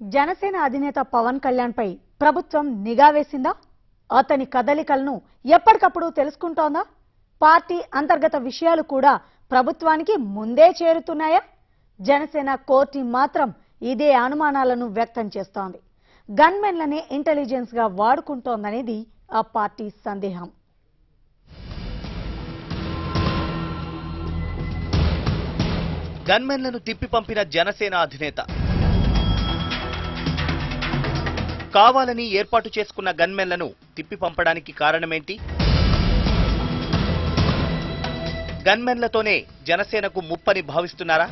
జనసేన అధినేత పవన్ కళ్యాణ్ పై ప్రభుత్వం నిఘా వేసిందా అతని కదలికలను ఎప్పటికప్పుడు తెలుసుకుంటోందా పార్టీ అంతర్గత విషయాలు కూడా ప్రభుత్వానికి ముందే చేరుతున్నాయా జనసేన కోర్టు మాత్రం ఇదే అనుమానాలను వ్యక్తం చేస్తోంది గన్మెన్లనే ఇంటెలిజెన్స్ గా వాడుకుంటోందనేది ఆ పార్టీ సందేహం గన్మెన్లను తిప్పి పంపిన జనసేన అధినేత కావాలని ఏర్పాటు చేసుకున్న గన్మెన్లను తిప్పి పంపడానికి కారణమేంటి గన్మెన్లతోనే జనసేనకు ముప్పని భావిస్తున్నారా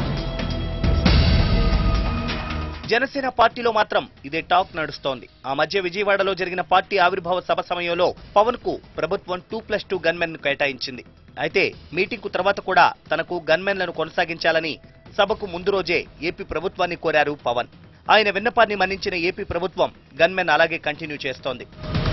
జనసేన పార్టీలో మాత్రం ఇదే టాక్ నడుస్తోంది ఆ మధ్య విజయవాడలో జరిగిన పార్టీ ఆవిర్భావ సభ సమయంలో పవన్ కు ప్రభుత్వం టూ ప్లస్ టూ గన్మెన్ కేటాయించింది అయితే మీటింగ్ కు తర్వాత కూడా తనకు గన్మెన్లను కొనసాగించాలని సభకు ముందు రోజే ఏపీ ప్రభుత్వాన్ని కోరారు పవన్ ఆయన విన్నపాన్ని మన్నించిన ఏపీ ప్రభుత్వం గన్మెన్ అలాగే కంటిన్యూ చేస్తోంది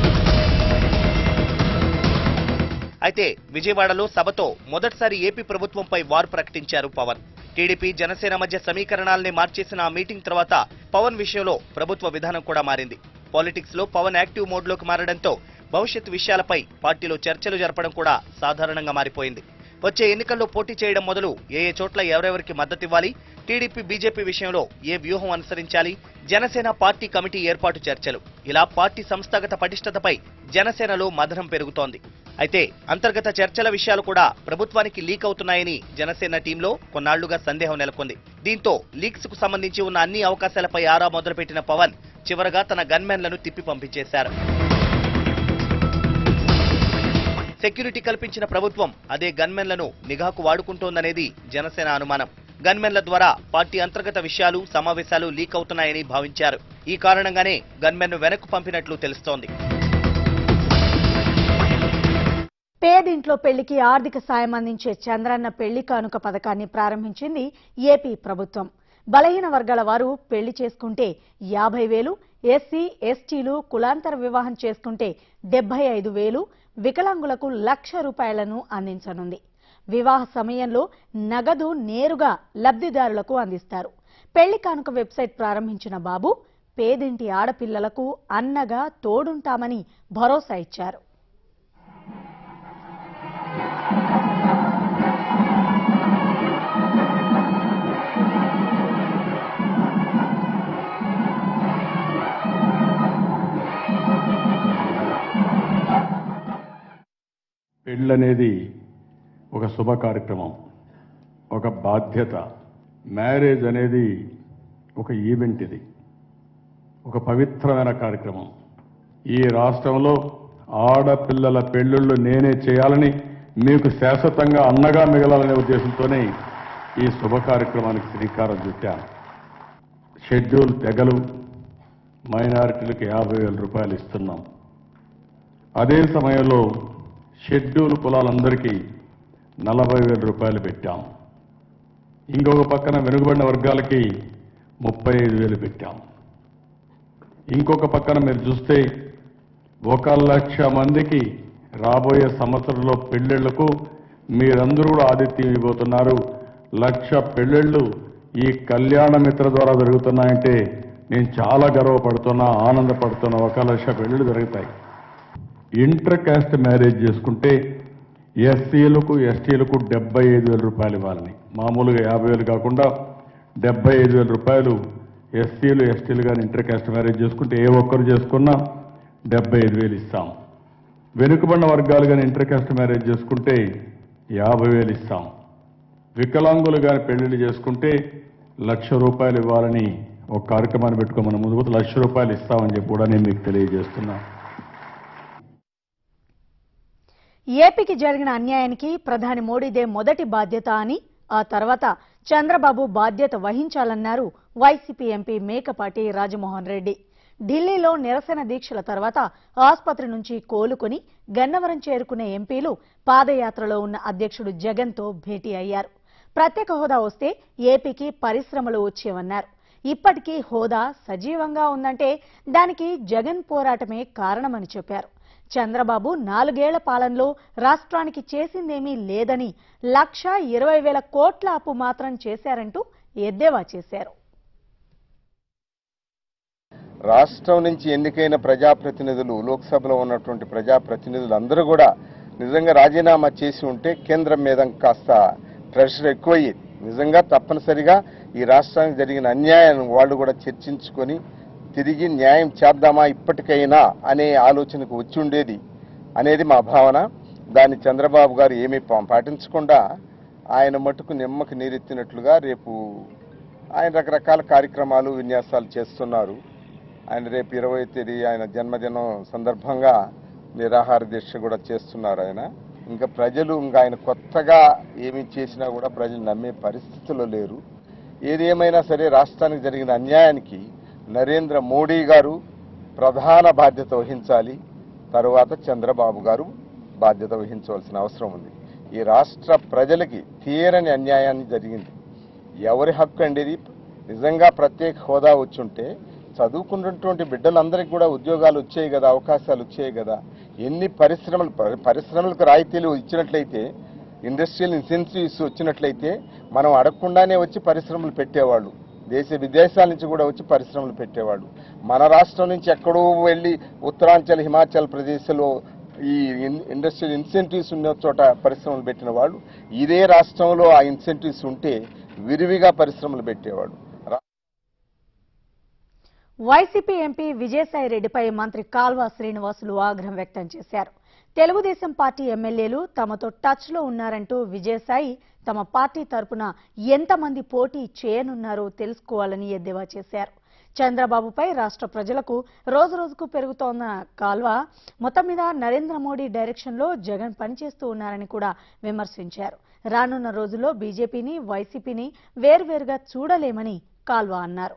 అయితే విజయవాడలో సభతో మొదటిసారి ఏపీ ప్రభుత్వంపై వార్ ప్రకటించారు పవన్ టీడీపీ జనసేన మధ్య సమీకరణాల్ని మార్చేసిన ఆ మీటింగ్ తర్వాత పవన్ విషయంలో ప్రభుత్వ విధానం కూడా మారింది పాలిటిక్స్ లో పవన్ యాక్టివ్ మోడ్లోకి మారడంతో భవిష్యత్ విషయాలపై పార్టీలో చర్చలు జరపడం కూడా సాధారణంగా మారిపోయింది వచ్చే ఎన్నికల్లో పోటీ చేయడం మొదలు ఏ ఏ చోట్ల ఎవరెవరికి మద్దతు ఇవ్వాలి టీడీపీ బీజేపీ విషయంలో ఏ వ్యూహం అనుసరించాలి జనసేన పార్టీ కమిటీ ఏర్పాటు చర్చలు ఇలా పార్టీ సంస్థాగత పటిష్టతపై జనసేనలో మదనం పెరుగుతోంది అయితే అంతర్గత చర్చల విషయాలు కూడా ప్రభుత్వానికి లీక్ అవుతున్నాయని జనసేన టీంలో కొన్నాళ్లుగా సందేహం నెలకొంది దీంతో లీక్స్ కు సంబంధించి ఉన్న అన్ని అవకాశాలపై ఆరా మొదలుపెట్టిన పవన్ చివరగా తన గన్మెన్లను తిప్పి పంపించేశారు సెక్యూరిటీ కల్పించిన ప్రభుత్వం అదే గన్మెన్లను నిఘాకు వాడుకుంటోందనేది జనసేన అనుమానం గన్మెన్ల ద్వారా పార్టీ అంతర్గత విషయాలు సమావేశాలు లీక్ అవుతున్నాయని భావించారు ఈ కారణంగానే గన్మెన్ను వెనక్కు పంపినట్లు తెలుస్తోంది పేదింట్లో పెళ్లికి ఆర్థిక సాయం అందించే చంద్రన్న పెళ్లి కానుక పథకాన్ని ప్రారంభించింది ఏపీ ప్రభుత్వం బలహీన వర్గాల వారు పెళ్లి చేసుకుంటే యాభై వేలు ఎస్సీ ఎస్టీలు కులాంతర వివాహం చేసుకుంటే డెబ్బై ఐదు వేలు వికలాంగులకు లక్ష రూపాయలను అందించనుంది వివాహ సమయంలో నగదు నేరుగా లబ్ధిదారులకు అందిస్తారు పెళ్లి కానుక వెబ్సైట్ ప్రారంభించిన బాబు పేదింటి ఆడపిల్లలకు అన్నగా తోడుంటామని భరోసా ఇచ్చారు పెళ్ళనేది ఒక శుభ కార్యక్రమం ఒక బాధ్యత మ్యారేజ్ అనేది ఒక ఈవెంట్ ఇది ఒక పవిత్రమైన కార్యక్రమం ఈ రాష్ట్రంలో ఆడపిల్లల పెళ్ళిళ్ళు నేనే చేయాలని మీకు శాశ్వతంగా అన్నగా మిగలాలనే ఉద్దేశంతోనే ఈ శుభ కార్యక్రమానికి శ్రీకారం చుట్టాను షెడ్యూల్ తెగలు మైనారిటీలకు యాభై వేల రూపాయలు ఇస్తున్నాం అదే సమయంలో షెడ్యూల్ కులాలందరికీ నలభై వేల రూపాయలు పెట్టాం ఇంకొక పక్కన వెనుకబడిన వర్గాలకి ముప్పై ఐదు వేలు పెట్టాం ఇంకొక పక్కన మీరు చూస్తే ఒక లక్ష మందికి రాబోయే సంవత్సరంలో పెళ్ళిళ్లకు మీరందరూ కూడా ఆతిథ్యం ఇవ్వబోతున్నారు లక్ష పెళ్ళిళ్ళు ఈ కళ్యాణ మిత్ర ద్వారా జరుగుతున్నాయంటే నేను చాలా గర్వపడుతున్నా ఆనందపడుతున్నా ఒక లక్ష పెళ్ళిళ్ళు జరుగుతాయి ఇంటర్ కాస్ట్ మ్యారేజ్ చేసుకుంటే ఎస్సీలకు ఎస్టీలకు డెబ్బై ఐదు వేల రూపాయలు ఇవ్వాలని మామూలుగా యాభై వేలు కాకుండా డెబ్బై ఐదు వేల రూపాయలు ఎస్సీలు ఎస్టీలు కానీ ఇంటర్ కాస్ట్ మ్యారేజ్ చేసుకుంటే ఏ ఒక్కరు చేసుకున్నా డెబ్బై ఐదు వేలు ఇస్తాం వెనుకబడిన వర్గాలు కానీ ఇంటర్ కాస్ట్ మ్యారేజ్ చేసుకుంటే యాభై వేలు ఇస్తాం వికలాంగులు కానీ పెళ్లిళ్ళు చేసుకుంటే లక్ష రూపాయలు ఇవ్వాలని ఒక కార్యక్రమాన్ని పెట్టుకొని మనం ముందు పోతే లక్ష రూపాయలు ఇస్తామని చెప్పి కూడా నేను మీకు తెలియజేస్తున్నా ఏపీకి జరిగిన అన్యాయానికి ప్రధాని మోడీదే మొదటి బాధ్యత అని ఆ తర్వాత చంద్రబాబు బాధ్యత వహించాలన్నారు వైసీపీ ఎంపీ మేకపాటి రాజమోహన్ రెడ్డి ఢిల్లీలో నిరసన దీక్షల తర్వాత ఆసుపత్రి నుంచి కోలుకొని గన్నవరం చేరుకునే ఎంపీలు పాదయాత్రలో ఉన్న అధ్యక్షుడు జగన్తో భేటీ అయ్యారు ప్రత్యేక హోదా వస్తే ఏపీకి పరిశ్రమలు వచ్చేవన్నారు ఇప్పటికీ హోదా సజీవంగా ఉందంటే దానికి జగన్ పోరాటమే కారణమని చెప్పారు చంద్రబాబు నాలుగేళ్ల పాలనలో రాష్ట్రానికి చేసిందేమీ లేదని లక్ష ఇరవై వేల కోట్ల అప్పు మాత్రం చేశారంటూ ఎద్దేవా చేశారు రాష్ట్రం నుంచి ఎన్నికైన ప్రజాప్రతినిధులు లోక్సభలో ఉన్నటువంటి ప్రజాప్రతినిధులు అందరూ కూడా నిజంగా రాజీనామా చేసి ఉంటే కేంద్రం మీద కాస్త ప్రెషర్ ఎక్కువయ్యేది నిజంగా తప్పనిసరిగా ఈ రాష్ట్రానికి జరిగిన అన్యాయాన్ని వాళ్ళు కూడా చర్చించుకొని తిరిగి న్యాయం చేద్దామా ఇప్పటికైనా అనే ఆలోచనకు వచ్చి ఉండేది అనేది మా భావన దాన్ని చంద్రబాబు గారు ఏమీ పా- పాటించకుండా ఆయన మటుకు నిమ్మకి నీరెత్తినట్లుగా రేపు ఆయన రకరకాల కార్యక్రమాలు విన్యాసాలు చేస్తున్నారు ఆయన రేపు ఇరవై తేదీ ఆయన జన్మదినం సందర్భంగా నిరాహార దీక్ష కూడా చేస్తున్నారు ఆయన ఇంకా ప్రజలు ఇంకా ఆయన కొత్తగా ఏమి చేసినా కూడా ప్రజలు నమ్మే పరిస్థితిలో లేరు ఏది ఏమైనా సరే రాష్ట్రానికి జరిగిన అన్యాయానికి నరేంద్ర మోడీ గారు ప్రధాన బాధ్యత వహించాలి తరువాత చంద్రబాబు గారు బాధ్యత వహించవలసిన అవసరం ఉంది ఈ రాష్ట్ర ప్రజలకి తీరని అన్యాయాన్ని జరిగింది ఎవరి హక్కు అండి ఇది నిజంగా ప్రత్యేక హోదా వచ్చుంటే చదువుకున్నటువంటి బిడ్డలందరికీ కూడా ఉద్యోగాలు వచ్చాయి కదా అవకాశాలు వచ్చాయి కదా ఎన్ని పరిశ్రమలు పరి- పరిశ్రమలకు రాయితీలు ఇచ్చినట్లయితే ఇండస్ట్రియల్ ఇన్సెన్టివ్స్ వచ్చినట్లయితే మనం అడగకుండానే వచ్చి పరిశ్రమలు పెట్టేవాళ్ళు దేశ విదేశాల నుంచి కూడా వచ్చి పరిశ్రమలు పెట్టేవాళ్ళు మన రాష్ట్రం నుంచి ఎక్కడో వెళ్ళి ఉత్తరాంచల్ హిమాచల్ ప్రదేశ్లో ఈ ఇన్- ఇండస్ట్రియల్ ఇన్సెంటివ్స్ ఉన్న చోట పరిశ్రమలు పెట్టిన వాళ్ళు ఇదే రాష్ట్రంలో ఆ ఇన్సెంటివ్స్ ఉంటే విరివిగా పరిశ్రమలు పెట్టేవాడు రా- వైసీపీ ఎంపీ విజయసాయి రెడ్డిపై మంత్రి కాల్వా శ్రీనివాసులు ఆగ్రహం వ్యక్తం చేశారు తెలుగుదేశం పార్టీ ఎమ్మెల్యేలు తమతో టచ్ లో ఉన్నారంటూ విజయసాయి తమ పార్టీ తరపున ఎంతమంది పోటీ చేయనున్నారో తెలుసుకోవాలని ఎద్దేవా చేశారు చంద్రబాబుపై రాష్ట్ర ప్రజలకు రోజు రోజుకు పెరుగుతోన్న కాల్వ మొత్తం మీద నరేంద్ర మోడీ డైరెక్షన్లో జగన్ పనిచేస్తూ ఉన్నారని కూడా విమర్శించారు రానున్న రోజుల్లో బీజేపీని వైసీపీని వేర్వేరుగా చూడలేమని కాల్వ అన్నారు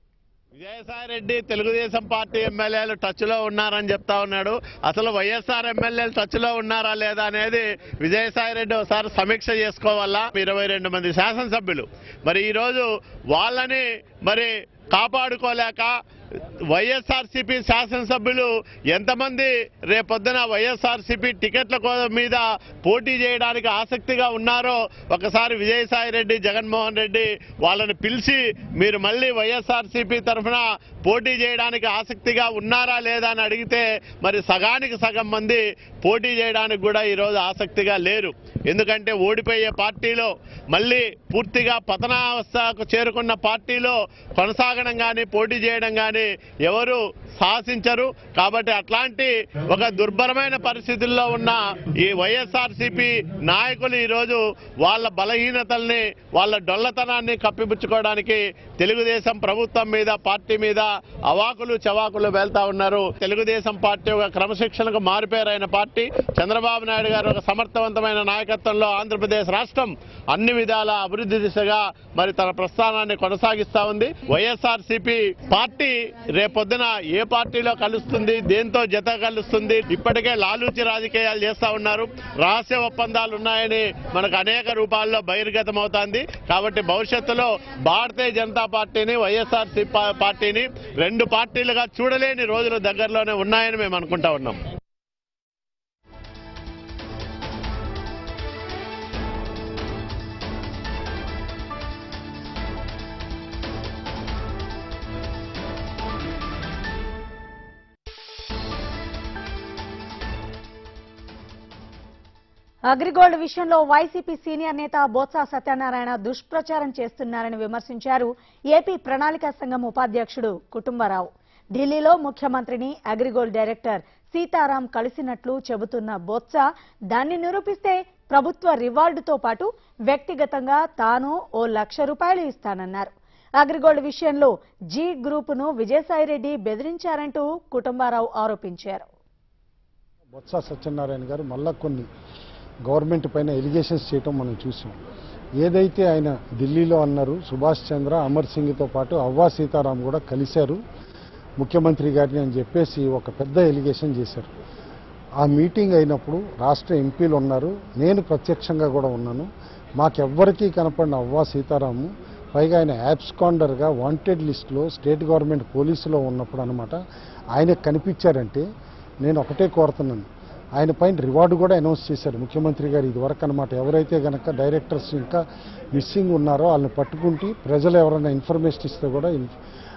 Vijayasai Reddy Telugu Desam party MLAs touch లో ఉన్నారని చెప్తా ఉన్నాడు అసలు వైఎస్ఆర్ ఎమ్మెల్యేలు టచ్ లో ఉన్నారా లేదా అనేది విజయసాయి రెడ్డి ఒకసారి సమీక్ష చేసుకోవాలా ఇరవై రెండు మంది శాసనసభ్యులు మరి ఈ రోజు వాళ్ళని మరి కాపాడుకోలేక వైఎస్ఆర్సీపీ శాసనసభ్యులు ఎంతమంది రేపొద్దున వైఎస్ఆర్సీపీ టికెట్ల కో- మీద పోటీ చేయడానికి ఆసక్తిగా ఉన్నారో ఒకసారి విజయసాయి రెడ్డి జగన్మోహన్ రెడ్డి వాళ్ళని పిలిచి మీరు మళ్ళీ వైఎస్ఆర్సీపీ తరఫున పోటీ చేయడానికి ఆసక్తిగా ఉన్నారా లేదా అని అడిగితే మరి సగానికి సగం మంది పోటీ చేయడానికి కూడా ఈరోజు ఆసక్తిగా లేరు ఎందుకంటే ఓడిపోయే పార్టీలో మళ్ళీ పూర్తిగా పతనావస్థకు చేరుకున్న పార్టీలో కొనసాగడం కానీ పోటీ చేయడం కానీ ఎవరు సాహసించరు కాబట్టి అట్లాంటి ఒక దుర్భరమైన పరిస్థితుల్లో ఉన్న ఈ వైఎస్ఆర్సీపీ నాయకులు ఈరోజు వాళ్ళ బలహీనతల్ని వాళ్ళ డొల్లతనాన్ని కప్పిపుచ్చుకోవడానికి తెలుగుదేశం ప్రభుత్వం మీద పార్టీ మీద అవాకులు చవాకులు వెళ్తా ఉన్నారు తెలుగుదేశం పార్టీ ఒక క్రమశిక్షణకు మారిపోయారైన పార్టీ చంద్రబాబు నాయుడు గారు ఒక సమర్థవంతమైన నాయకత్వంలో ఆంధ్రప్రదేశ్ రాష్ట్రం అన్ని విధాల అభివృద్ధి దిశగా మరి తన ప్రస్థానాన్ని కొనసాగిస్తా ఉంది వైఎస్ఆర్ పార్టీ రేపొద్దున ఏ పార్టీలో కలుస్తుంది దేంతో జత కలుస్తుంది ఇప్పటికే లాలూచి రాజకీయాలు చేస్తా ఉన్నారు రహస్య ఒప్పందాలు ఉన్నాయని మనకు అనేక రూపాల్లో బహిర్గతమవుతోంది కాబట్టి భవిష్యత్తులో భారతీయ జనతా పార్టీని వైఎస్ఆర్ పార్టీని రెండు పార్టీలుగా చూడలేని రోజులు దగ్గరలోనే ఉన్నాయని మేము అనుకుంటా ఉన్నాం అగ్రిగోల్డ్ విషయంలో వైసీపీ సీనియర్ నేత బొత్స సత్యనారాయణ దుష్ప్రచారం చేస్తున్నారని విమర్శించారు ఏపీ ప్రణాళికా సంఘం ఉపాధ్యక్షుడు కుటుంబరావు ఢిల్లీలో ముఖ్యమంత్రిని అగ్రిగోల్డ్ డైరెక్టర్ సీతారాం కలిసినట్లు చెబుతున్న బొత్స దాన్ని నిరూపిస్తే ప్రభుత్వ రివార్డుతో పాటు వ్యక్తిగతంగా తాను ఓ లక్ష రూపాయలు ఇస్తానన్నారు అగ్రిగోల్డ్ విషయంలో జీ గ్రూపును విజయసాయిరెడ్డి బెదిరించారంటూ కుటుంబారావు ఆరోపించారు బొత్స సత్యనారాయణ గారు మళ్ళా కొన్ని గవర్నమెంట్ పైన ఎలిగేషన్స్ చేయటం మనం చూసాం ఏదైతే ఆయన ఢిల్లీలో అన్నారు సుభాష్ చంద్ర అమర్ సింగ్తో పాటు అవ్వా సీతారాం కూడా కలిశారు ముఖ్యమంత్రి గారిని అని చెప్పేసి ఒక పెద్ద ఎలిగేషన్ చేశారు ఆ మీటింగ్ అయినప్పుడు రాష్ట్ర ఎంపీలు ఉన్నారు నేను ప్రత్యక్షంగా కూడా ఉన్నాను మాకెవ్వరికీ కనపడిన అవ్వా సీతారాము పైగా ఆయన యాబ్స్కాండర్గా వాంటెడ్ లిస్టులో స్టేట్ గవర్నమెంట్ పోలీసులో ఉన్నప్పుడు అనమాట ఆయనకు కనిపించారంటే నేను ఒకటే కోరుతున్నాను ఆయన పైన రివార్డు కూడా అనౌన్స్ చేశారు ముఖ్యమంత్రి గారు ఇదివరకు అనమాట ఎవరైతే గనక డైరెక్టర్స్ ఇంకా మిస్సింగ్ ఉన్నారో వాళ్ళని పట్టుకుంటే ప్రజలు ఎవరైనా ఇన్ఫర్మేషన్ ఇస్తే కూడా ఇన్-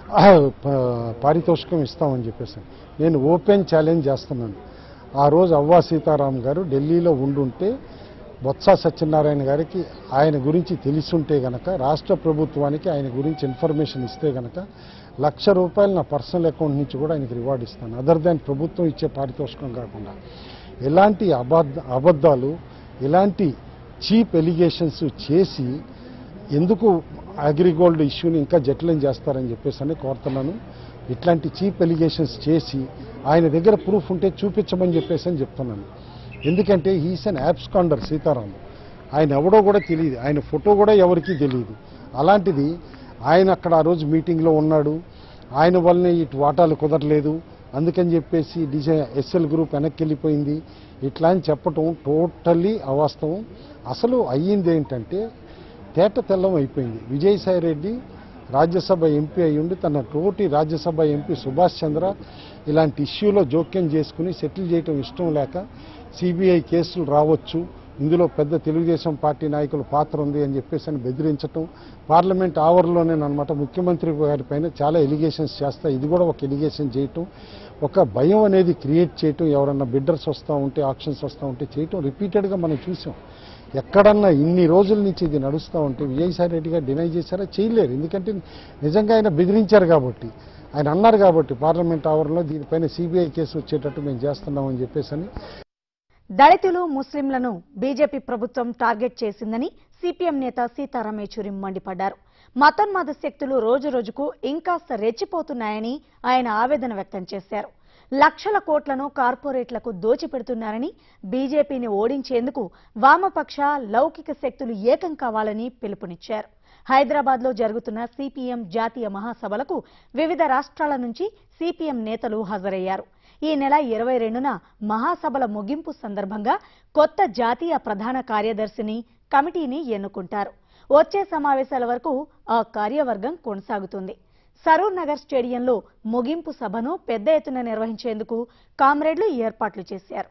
ఆ, ప- పారితోషికం ఇస్తామని చెప్పేసి నేను ఓపెన్ ఛాలెంజ్ చేస్తున్నాను ఆ రోజు అవ్వా సీతారాం గారు ఢిల్లీలో ఉండుంటే బొత్స సత్యనారాయణ గారికి ఆయన గురించి తెలిసుంటే గనక రాష్ట్ర ప్రభుత్వానికి ఆయన గురించి ఇన్ఫర్మేషన్ ఇస్తే గనక లక్ష రూపాయలు నా పర్సనల్ అకౌంట్ నుంచి కూడా ఆయనకి రివార్డ్ ఇస్తాను అదర్ దాన్ ప్రభుత్వం ఇచ్చే పారితోషికం కాకుండా ఎలాంటి అబద్ధ అబద్ధాలు ఇలాంటి చీప్ ఎలిగేషన్స్ చేసి ఎందుకు అగ్రిగోల్డ్ ఇష్యూని ఇంకా జటిలం చేస్తారని చెప్పేసి అని కోరుతున్నాను ఇట్లాంటి చీప్ ఎలిగేషన్స్ చేసి ఆయన దగ్గర ప్రూఫ్ ఉంటే చూపించమని చెప్పేసి అని చెప్తున్నాను ఎందుకంటే హీస్ అన్ యాబ్స్కాండర్ సీతారాం ఆయన ఎవడో కూడా తెలియదు ఆయన ఫోటో కూడా ఎవరికీ తెలియదు అలాంటిది ఆయన అక్కడ ఆ రోజు మీటింగ్లో ఉన్నాడు ఆయన వల్లనే ఇటు వాటాలు కుదరలేదు అందుకని చెప్పేసి డిజై ఎస్ఎల్ గ్రూప్ వెనక్కి వెళ్ళిపోయింది ఇట్లా అని చెప్పటం టోటల్లీ అవాస్తవం అసలు అయ్యింది ఏంటంటే తేట తెల్లం అయిపోయింది విజయసాయి రెడ్డి రాజ్యసభ ఎంపీ అయ్యుండి తన తోటి రాజ్యసభ ఎంపీ సుభాష్ చంద్ర ఇలాంటి ఇష్యూలో జోక్యం చేసుకుని సెటిల్ చేయటం ఇష్టం లేక సిబిఐ కేసులు రావచ్చు ఇందులో పెద్ద తెలుగుదేశం పార్టీ నాయకుల పాత్ర ఉంది అని చెప్పేసి అని బెదిరించటం పార్లమెంట్ ఆవర్లోనేనమాట ముఖ్యమంత్రి గారి పైన చాలా ఎలిగేషన్స్ చేస్తా ఇది కూడా ఒక ఎలిగేషన్ చేయటం ఒక భయం అనేది క్రియేట్ చేయటం ఎవరన్నా బిడ్డర్స్ వస్తూ ఉంటే ఆప్షన్స్ వస్తూ ఉంటే చేయటం రిపీటెడ్గా మనం చూసాం ఎక్కడన్నా ఇన్ని రోజుల నుంచి ఇది నడుస్తూ ఉంటే విజయసాయి రెడ్డి గారు డినై చేశారా చేయలేరు ఎందుకంటే నిజంగా ఆయన బెదిరించారు కాబట్టి ఆయన అన్నారు కాబట్టి పార్లమెంట్ ఆవరణలో దీనిపైన సిబిఐ కేసు వచ్చేటట్టు మేము చేస్తున్నామని చెప్పేసి అని దళితులు ముస్లింలను బీజేపీ ప్రభుత్వం టార్గెట్ చేసిందని సిపిఎం నేత సీతారాం యేచూరి మండిపడ్డారు మతోన్మాద శక్తులు రోజురోజుకు ఇంకాస్త రెచ్చిపోతున్నాయని ఆయన ఆవేదన వ్యక్తం చేశారు లక్షల కోట్లను కార్పొరేట్లకు దోచిపెడుతున్నారని బీజేపీని ఓడించేందుకు వామపక్ష లౌకిక శక్తులు ఏకం కావాలని పిలుపునిచ్చారు హైదరాబాద్లో జరుగుతున్న సిపిఎం జాతీయ మహాసభలకు వివిధ రాష్ట్రాల నుంచి సిపిఎం నేతలు హాజరయ్యారు ఈ నెల ఇరవై రెండున మహాసభల ముగింపు సందర్భంగా కొత్త జాతీయ ప్రధాన కార్యదర్శిని కమిటీని ఎన్నుకుంటారు వచ్చే సమావేశాల వరకు ఆ కార్యవర్గం కొనసాగుతుంది సరూర్ నగర్ స్టేడియంలో ముగింపు సభను పెద్ద ఎత్తున నిర్వహించేందుకు కామ్రేడ్లు ఏర్పాట్లు చేశారు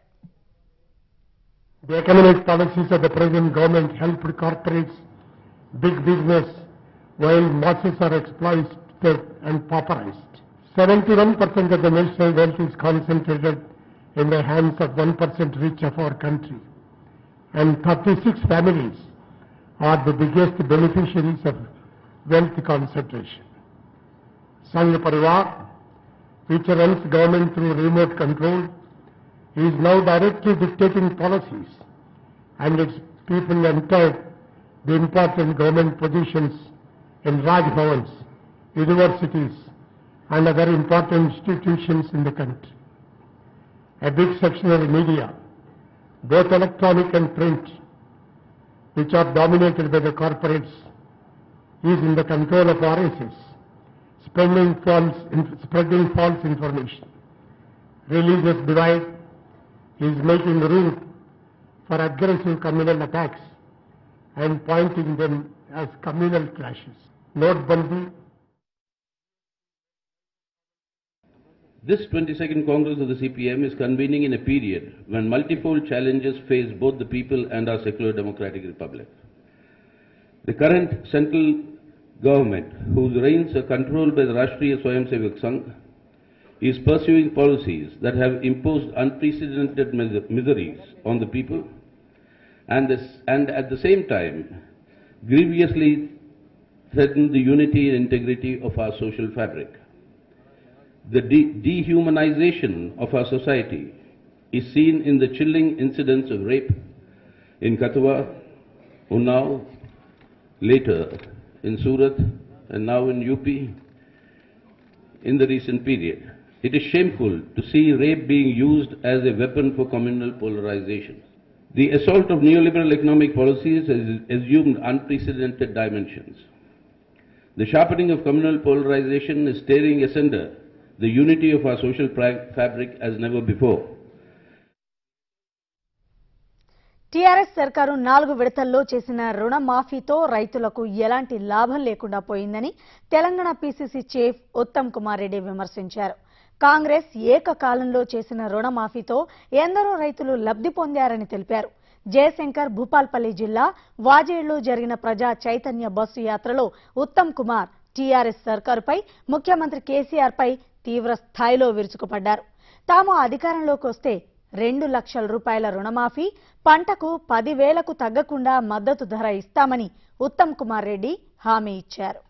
The economic policies of the present government helped corporates, big business, while masses are exploited and pauperized. 71% of the national wealth is concentrated in the hands of 1% rich of our country. And 36 families are the biggest beneficiaries of wealth concentration. Sangh Parivar, which runs government through remote control, is now directly dictating policies and its people entered the important government positions in Raj Bhavans, universities and other important institutions in the country. A big section of the media, both electronic and print, which are dominated by the corporates, is in the control of RSS, spreading false, spreading false information. Religious divide is making room for aggressive communal attacks and pointing them as communal clashes. Note Bandi This 22nd Congress of the CPM is convening in a period when multifold challenges face both the people and our secular democratic republic. The current central government, whose reins are controlled by the Rashtriya Swayamsevak Sangh, is pursuing policies that have imposed unprecedented mis- miseries on the people and, this, and at the same time grievously threaten the unity and integrity of our social fabric. The de- dehumanization of our society is seen in the chilling incidents of rape in Katwa, Unnao, later in Surat, and now in UP in the recent period. It is shameful to see rape being used as a weapon for communal polarization. The assault of neoliberal economic policies has assumed unprecedented dimensions. The sharpening of communal polarization is tearing asunder the unity of our social pra- fabric as never before. TRS సర్కారు నాలుగు విడతల్లో చేసిన రుణమాఫీతో రైతులకు ఎలాంటి లాభం లేకుండా పోయిందని Telangana PCC chief Uttam Kumar Reddy విమర్శించారు కాంగ్రెస్ ఏకకాలంలో చేసిన రుణమాఫీతో ఎందరో రైతులు లబ్ధి పొందారని తెలిపారు జయశంకర్ భూపాల్పల్లి జిల్లా వాజేడులో జరిగిన ప్రజా చైతన్య బస్సు యాత్రలో ఉత్తమ్ కుమార్ టీఆర్ఎస్ సర్కారుపై ముఖ్యమంత్రి కేసీఆర్ పై తీవ్ర స్థాయిలో విరుచుకుపడ్డారు తాము అధికారంలోకి వస్తే రెండు లక్షల రూపాయల రుణమాఫీ పంటకు పదివేలకు తగ్గకుండా మద్దతు ధర ఇస్తామని ఉత్తమ్ కుమార్ రెడ్డి హామీ ఇచ్చారు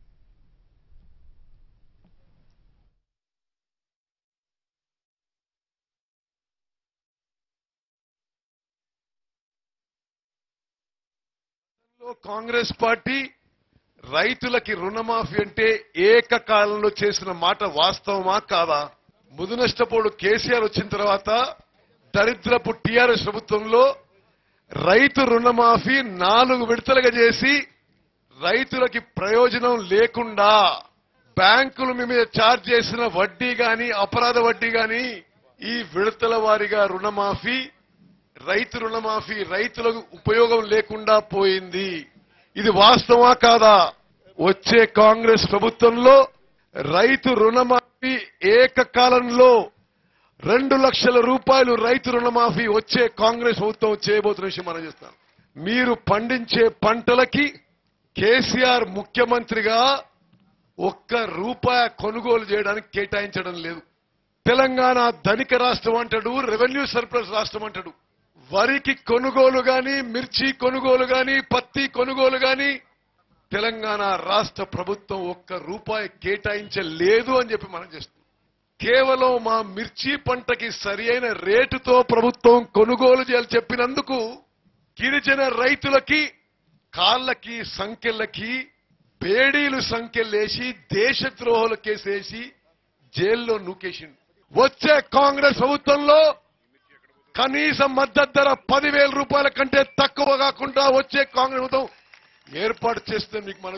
లో కాంగ్రెస్ పార్టీ రైతులకి రుణమాఫీ అంటే ఏకకాలంలో చేసిన మాట వాస్తవమా కాదా ముదునష్టపోడు కేసీఆర్ వచ్చిన తర్వాత దరిద్రపు టీఆర్ఎస్ ప్రభుత్వంలో రైతు రుణమాఫీ నాలుగు విడతలుగా చేసి రైతులకి ప్రయోజనం లేకుండా బ్యాంకులు మీ మీద ఛార్జ్ చేసిన వడ్డీ గాని అపరాధ వడ్డీ గాని ఈ విడతల వారీగా రుణమాఫీ రైతు రుణమాఫీ రైతులకు ఉపయోగం లేకుండా పోయింది ఇది వాస్తవా కాదా వచ్చే కాంగ్రెస్ ప్రభుత్వంలో రైతు రుణమాఫీ ఏకకాలంలో రెండు లక్షల రూపాయలు రైతు రుణమాఫీ వచ్చే కాంగ్రెస్ ప్రభుత్వం చేయబోతున్న విషయం మనం చేస్తాం మీరు పండించే పంటలకి కేసీఆర్ ముఖ్యమంత్రిగా ఒక్క రూపాయి కొనుగోలు చేయడానికి కేటాయించడం లేదు తెలంగాణ ధనిక రాష్ట్రం అంటాడు రెవెన్యూ సర్ప్లస్ రాష్ట్రం అంటాడు వరికి కొనుగోలు గాని మిర్చి కొనుగోలు గాని పత్తి కొనుగోలు గాని తెలంగాణ రాష్ట్ర ప్రభుత్వం ఒక్క రూపాయి కేటాయించలేదు అని చెప్పి మనం చేస్తున్నాం కేవలం మా మిర్చి పంటకి సరి అయిన రేటుతో ప్రభుత్వం కొనుగోలు చేయాలి చెప్పినందుకు గిరిజన రైతులకి కాళ్ళకి సంఖ్యలకి బేడీలు సంఖ్యలేసి దేశద్రోహుల కేసేసి జైల్లో నూకేసిండు వచ్చే కాంగ్రెస్ ప్రభుత్వంలో కనీస మద్దతు ధర పదివేల రూపాయల కంటే తక్కువ కాకుండా వచ్చే కాంగ్రెస్ ప్రభుత్వం ఏర్పాటు చేస్తే మీకు మనం